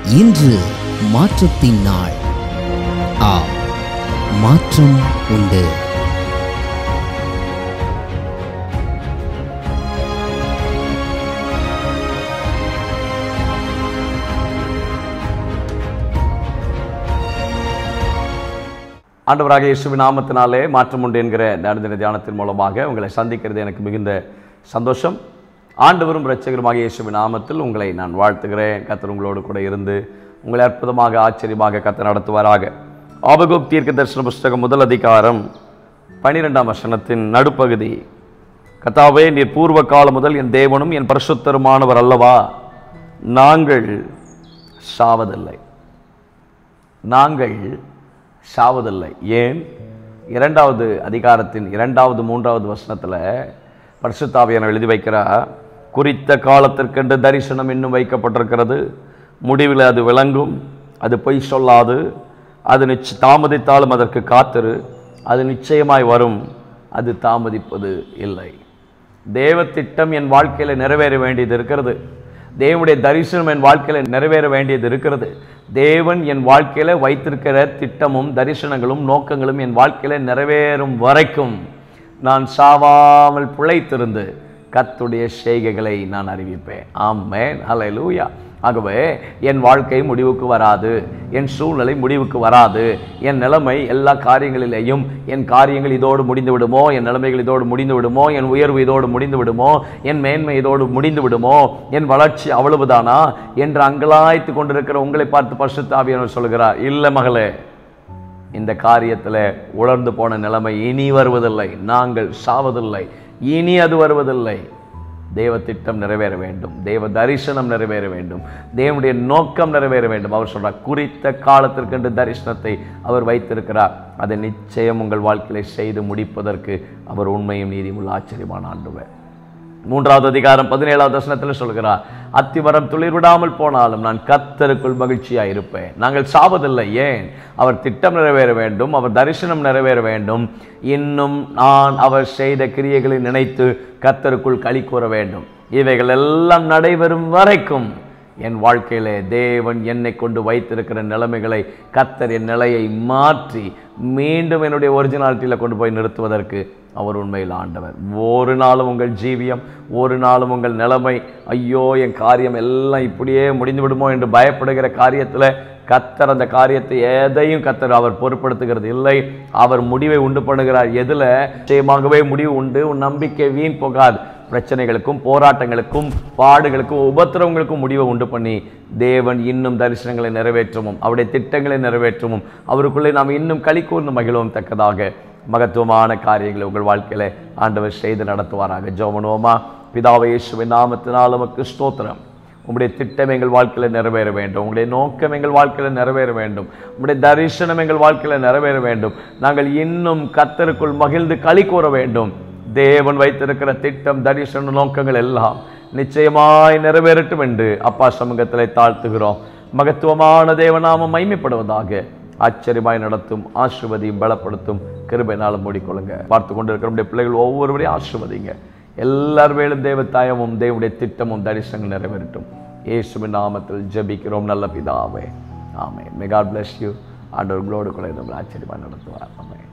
இன்று மாற்றத்தின் நாள் ஆ மாற்றம் உண்டு ஆண்டவராக இயேசுவின் நாமத்தினாலே மாற்றம் உண்டு என்கிற இந்த அனுதின தியானத்தின் மூலமாக உங்களை சந்திக்கிறது எனக்கு மிகுந்த சந்தோஷம் ஆண்டவரும் இரட்சகருமாக இயேசுவின் நாமத்தில் உங்களை நான் வாழ்த்துகிறேன் கத்தர் உங்களோடு கூட இருந்து உங்களை அற்புதமாக ஆச்சரியமாக கத்தர் நடத்துவாராக ஆபகோக் தீர்க்க தரிசன புஸ்தகம் முதல் அதிகாரம் பனிரெண்டாம் வசனத்தின் நடுப்பகுதி கத்தாவே நீர் பூர்வ காலம் முதல் என் தேவனும் என் பரிசுத்தருமானவர் அல்லவா நாங்கள் சாவதில்லை நாங்கள் சாவதில்லை ஏன் இரண்டாவது அதிகாரத்தின் இரண்டாவது மூன்றாவது வசனத்தில் பரிசுத்தாவியான எழுதி வைக்கிறார் குறித்த காலத்திற்கென்று தரிசனம் இன்னும் வைக்கப்பட்டிருக்கிறது முடிவில் அது விளங்கும் அது பொய் சொல்லாது அது நிச்ச தாமதித்தாலும் அதற்கு காத்திரு அது நிச்சயமாய் வரும் அது தாமதிப்பது இல்லை தேவ திட்டம் என் வாழ்க்கையில் நிறைவேற வேண்டியது இருக்கிறது தேவனுடைய தரிசனம் என் வாழ்க்கையில் நிறைவேற வேண்டியது இருக்கிறது தேவன் என் வாழ்க்கையில் வைத்திருக்கிற திட்டமும் தரிசனங்களும் நோக்கங்களும் என் வாழ்க்கையில் நிறைவேறும் வரைக்கும் நான் சாவாமல் பிழைத்திருந்து கத்துடைய செய்கைகளை நான் அறிவிப்பேன் ஆமேன் ஹalleluya ஆகவே என் வாழ்க்கை முடிவுக்கு வராது என் சூழ்நிலை முடிவுக்கு வராது என் நிலைமை எல்லா காரியங்களிலேயும் என் காரியங்கள் இதோடு முடிந்து விடுமோ என் நிலைமைகள் இதோடு முடிந்து விடுமோ என் உயர்வு இதோடு முடிந்து விடுமோ என் மேன்மை இதோடு முடிந்து விடுமோ என் வளர்ச்சி அவ்வளவுதானா என்று அங்கலாய்த்து கொண்டிருக்கிற உங்களை பார்த்து பரிசுத்தாவியவர் சொல்கிறார் இல்லை மகளே இந்த காரியத்தில் உணர்ந்து போன நிலைமை இனி வருவதில்லை நாங்கள் சாவதில்லை இனி அது வருவதில்லை தேவ திட்டம் நிறைவேற வேண்டும் தேவ தரிசனம் நிறைவேற வேண்டும் தேவனுடைய நோக்கம் நிறைவேற வேண்டும் அவர் சொல்றார் குறித்த காலத்திற்கென்று தரிசனத்தை அவர் வைத்திருக்கிறார் அதை நிச்சயம் உங்கள் வாழ்க்கையில செய்து முடிப்பதற்கு அவர் உண்மையும் நீதியும் உள்ள ஆச்சரியமான ஆண்டுவர் மூன்றாவது அதிகாரம் பதினேழாவது வசனத்தில் சொல்கிறார் அத்திமரம் துளிர் விடாமல் போனாலும் நான் கத்தருக்குள் மகிழ்ச்சியாக இருப்பேன் நாங்கள் சாவதில்லை ஏன் அவர் திட்டம் நிறைவேற வேண்டும் அவர் தரிசனம் நிறைவேற வேண்டும் இன்னும் நான் அவர் செய்த கிரியைகளை நினைத்து கத்தருக்குள் களி கூற வேண்டும் இவைகள் எல்லாம் நடைபெறும் வரைக்கும் என் வாழ்க்கையிலே தேவன் என்னை கொண்டு வைத்திருக்கிற நிலைமைகளை கத்தர் என் நிலையை மாற்றி மீண்டும் என்னுடைய ஒரிஜினாலிட்டியில் கொண்டு போய் நிறுத்துவதற்கு அவர் உண்மையில் ஆண்டவர் ஒரு நாளும் உங்கள் ஜீவியம் ஒரு நாளும் உங்கள் நிலைமை ஐயோ என் காரியம் எல்லாம் இப்படியே முடிந்து விடுமோ என்று பயப்படுகிற காரியத்தில் கத்தர் அந்த காரியத்தை எதையும் கத்தர் அவர் பொருட்படுத்துகிறது இல்லை அவர் முடிவை உண்டு பண்ணுகிறார் எதில் நிச்சயமாகவே முடிவு உண்டு உன் நம்பிக்கை வீண் போகாது பிரச்சனைகளுக்கும் போராட்டங்களுக்கும் பாடுகளுக்கும் உபத்திரவங்களுக்கும் முடிவை உண்டு பண்ணி தேவன் இன்னும் தரிசனங்களை நிறைவேற்றவும் அவருடைய திட்டங்களை நிறைவேற்றவும் அவருக்குள்ளே நாம் இன்னும் களி கூர்ந்து மகிழவும் தக்கதாக மகத்துவமான காரியங்களை உங்கள் வாழ்க்கையில ஆண்டவர் செய்து நடத்துவாராக ஜோமனோமா பிதாவை இயேசுவின் நாமத்தினால் நமக்கு ஸ்தோத்திரம் உங்களுடைய திட்டம் எங்கள் வாழ்க்கையில் நிறைவேற வேண்டும் உங்களுடைய நோக்கம் எங்கள் வாழ்க்கையில் நிறைவேற வேண்டும் உங்களுடைய தரிசனம் எங்கள் வாழ்க்கையில் நிறைவேற வேண்டும் நாங்கள் இன்னும் கத்தருக்குள் மகிழ்ந்து களி கூற வேண்டும் தேவன் வைத்திருக்கிற திட்டம் தரிசன நோக்கங்கள் எல்லாம் நிச்சயமாய் நிறைவேறட்டும் என்று அப்பா சமூகத்தில் தாழ்த்துகிறோம் மகத்துவமான தேவநாமம் மைமைப்படுவதாக ஆச்சரியமாய் நடத்தும் ஆசிர்வதியும் பலப்படுத்தும் கிருபைனாலும் மூடிக்கொள்ளுங்க பார்த்து கொண்டிருக்கிற நம்முடைய பிள்ளைகள் ஒவ்வொருவரையும் ஆசிர்வதிங்க எல்லார் மேலும் தேவ தாயமும் தேவனுடைய திட்டமும் தரிசனங்கள் நிறைவேறட்டும் இயேசுவின் நாமத்தில் ஜெபிக்கிறோம் நல்ல பிதாவே ஆமே மே காட் பிளஸ் யூ ஆண்டவர்களோடு கூட நம்மளை ஆச்சரியமாக நடத்துவார் ஆமே